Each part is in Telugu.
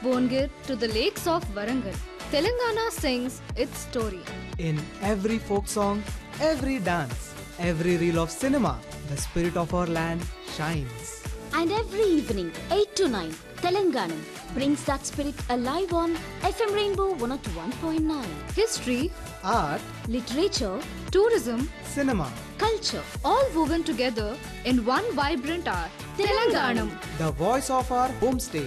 Bongir to the lakes of Varangal, Telangana sings its story. In every folk song, every dance, every reel of cinema, the spirit of our land shines. And every evening, 8 to 9, Telanganam brings that spirit alive on FM Rainbow 101.9. History, Art, Literature, tourism, cinema, culture, all woven together in one vibrant art. Telanganam. the voice of our homestay.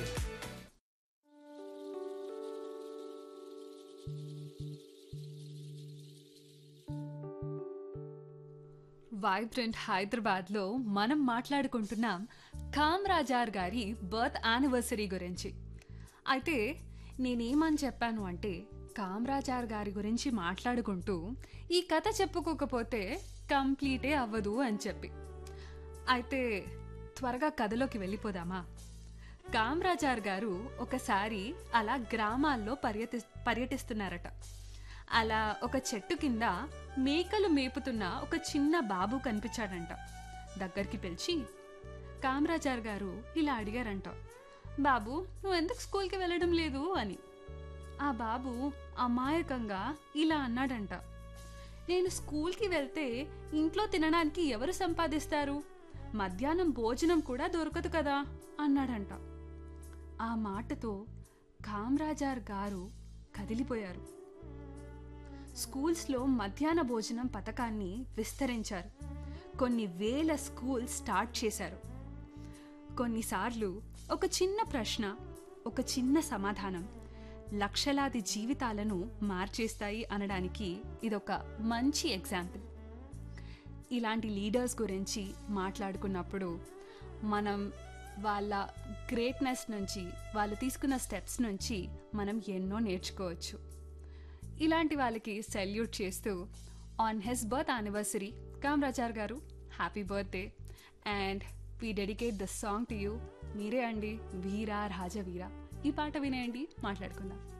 Vibrant హైదరాబాద్లో మనం మాట్లాడుకుంటున్నాం కామరాజార్ గారి బర్త్ యానివర్సరీ గురించి అయితే నేనేమని చెప్పాను అంటే కామరాజార్ గారి గురించి మాట్లాడుకుంటూ ఈ కథ చెప్పుకోకపోతే కంప్లీటే అవ్వదు అని చెప్పి అయితే త్వరగా కథలోకి వెళ్ళిపోదామా కామరాజార్ గారు ఒకసారి అలా గ్రామాల్లో పర్యటి పర్యటిస్తున్నారట అలా ఒక చెట్టు కింద మేకలు మేపుతున్న ఒక చిన్న బాబు కనిపించాడంట దగ్గరికి పిలిచి కామరాజార్ గారు ఇలా అడిగారంట బాబు నువ్వు ఎందుకు స్కూల్కి వెళ్ళడం లేదు అని ఆ బాబు అమాయకంగా ఇలా అన్నాడంట నేను స్కూల్కి వెళ్తే ఇంట్లో తినడానికి ఎవరు సంపాదిస్తారు మధ్యాహ్నం భోజనం కూడా దొరకదు కదా అన్నాడంట ఆ మాటతో కామరాజార్ గారు కదిలిపోయారు స్కూల్స్లో మధ్యాహ్న భోజనం పథకాన్ని విస్తరించారు కొన్ని వేల స్కూల్ స్టార్ట్ చేశారు కొన్నిసార్లు ఒక చిన్న ప్రశ్న ఒక చిన్న సమాధానం లక్షలాది జీవితాలను మార్చేస్తాయి అనడానికి ఇదొక మంచి ఎగ్జాంపుల్ ఇలాంటి లీడర్స్ గురించి మాట్లాడుకున్నప్పుడు మనం వాళ్ళ గ్రేట్నెస్ నుంచి వాళ్ళు తీసుకున్న స్టెప్స్ నుంచి మనం ఎన్నో నేర్చుకోవచ్చు ఇలాంటి వాళ్ళకి సెల్యూట్ చేస్తూ on his birth anniversary Kamarajar garu happy birthday and we dedicate the song to you మీరే అండి వీరా రాజవీరా ఈ పాట వినేయండి మాట్లాడుకుందాం